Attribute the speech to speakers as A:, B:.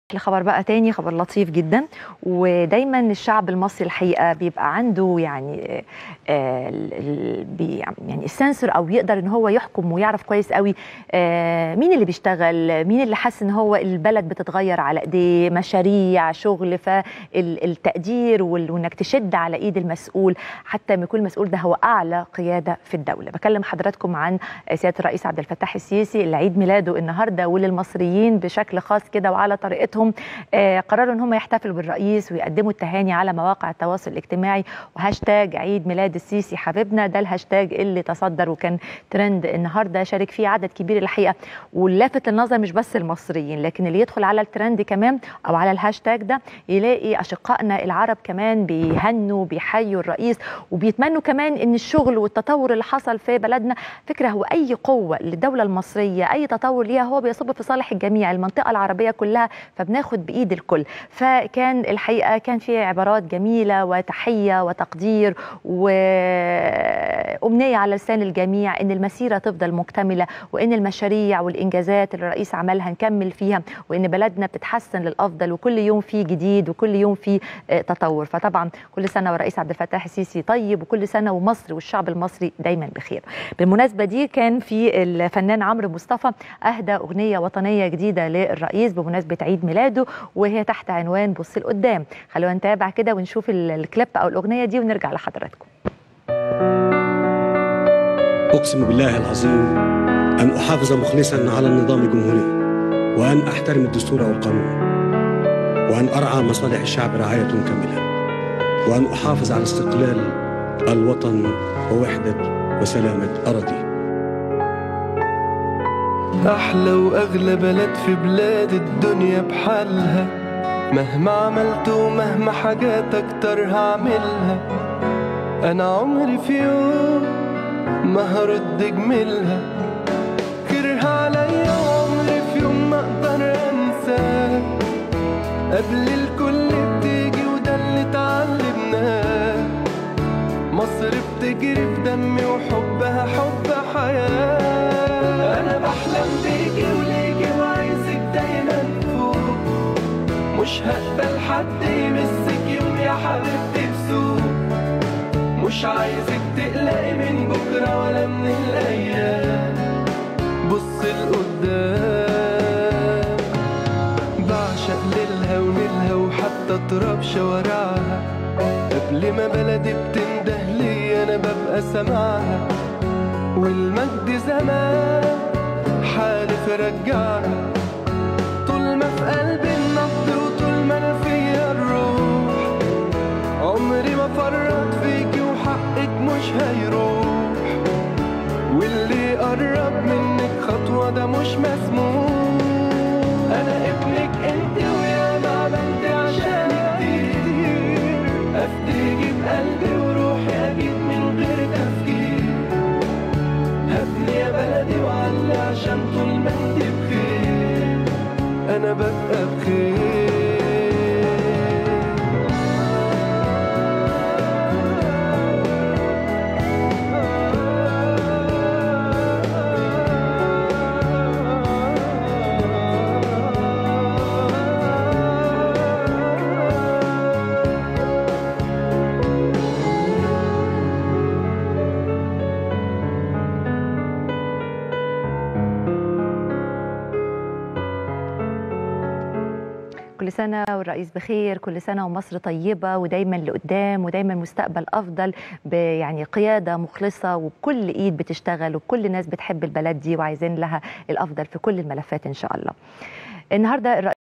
A: لخبر بقى تاني خبر لطيف جدا ودايما الشعب المصري الحقيقه بيبقى عنده يعني آه ال- ال- بي- يعني السنسور او يقدر ان هو يحكم ويعرف كويس قوي آه مين اللي بيشتغل مين اللي حاسس ان هو البلد بتتغير على ايديه مشاريع شغل فالتقدير وال- وانك تشد على ايد المسؤول حتى ما يكون المسؤول ده هو اعلى قياده في الدوله بكلم حضراتكم عن سياده الرئيس عبد الفتاح السيسي اللي عيد ميلاده النهارده وللمصريين بشكل خاص كده وعلى طريقتهم آه، قرروا ان هم يحتفلوا بالرئيس ويقدموا التهاني على مواقع التواصل الاجتماعي وهاشتاج عيد ميلاد السيسي حبيبنا ده الهاشتاج اللي تصدر وكان ترند النهارده شارك فيه عدد كبير الحقيقه ولافت النظر مش بس المصريين لكن اللي يدخل على الترند كمان او على الهاشتاج ده يلاقي اشقائنا العرب كمان بيهنوا بيحيوا الرئيس وبيتمنوا كمان ان الشغل والتطور اللي حصل في بلدنا فكره هو اي قوه للدوله المصريه اي تطور ليها هو بيصب في صالح الجميع المنطقه العربيه كلها فبناخد بايد الكل فكان الحقيقه كان في عبارات جميله وتحيه وتقدير وامنيه على لسان الجميع ان المسيره تفضل مكتمله وان المشاريع والانجازات اللي الرئيس عملها نكمل فيها وان بلدنا بتتحسن للافضل وكل يوم في جديد وكل يوم في آه، تطور فطبعا كل سنه والرئيس عبد الفتاح السيسي طيب وكل سنه ومصر والشعب المصري دايما بخير بالمناسبه دي كان في الفنان عمرو مصطفى اهدى اغنيه وطنيه جديده للرئيس بمناسبه عيد ميلاده وهي تحت عنوان بص لقدام خلونا نتابع كده ونشوف ال- الكليب او الاغنيه دي ونرجع لحضراتكم
B: أقسم بالله العظيم أن أحافظ مخلصا على النظام الجمهوري وأن أحترم الدستور والقانون وأن أرعى مصالح الشعب رعاية كاملة وأن أحافظ على استقلال الوطن ووحدة وسلامة أراضيه
C: أحلى وأغلى بلد في بلاد الدنيا بحالها مهما عملت ومهما حاجات أكتر هعملها أنا عمري في يوم ما هرد جميلها خيرها عليا وعمري في يوم ما أقدر أنساه قبل الكل بتيجي وده اللي اتعلمناه مصر بتجري في دمي وحبها حب حياة أنا بحلم بيكي وليكي وعايزك دايما فوق مش هقبل حد يمسك يوم يا حبيبتي بسوق مش عايزك تقلقي من بكرة ولا من الأيام بص لقدام بعشق ليلها ونيلها وحتى تراب شوارعها قبل ما بلدي بتنده لي انا ببقى سامعها والمجد زمان حالف رجعها طول ما في قلبي النبض وطول ما انا فيا الروح عمري ما فرط فيكي وحقك مش هيروح واللي قرب منك خطوة ده مش مسموح أنا ابنك أنت ويا ما عملت عشان كتير أفديكي بقلبي وروحي أكيد من غير تفكير هبني يا بلدي وعلي عشان طول ما أنت بخير أنا ببقى بخير
A: كل سنة والرئيس بخير كل سنة ومصر طيبة ودايما لقدام ودايما مستقبل أفضل يعني قيادة مخلصة وبكل إيد بتشتغل وكل الناس بتحب البلد دي وعايزين لها الأفضل في كل الملفات إن شاء الله النهاردة الرئيس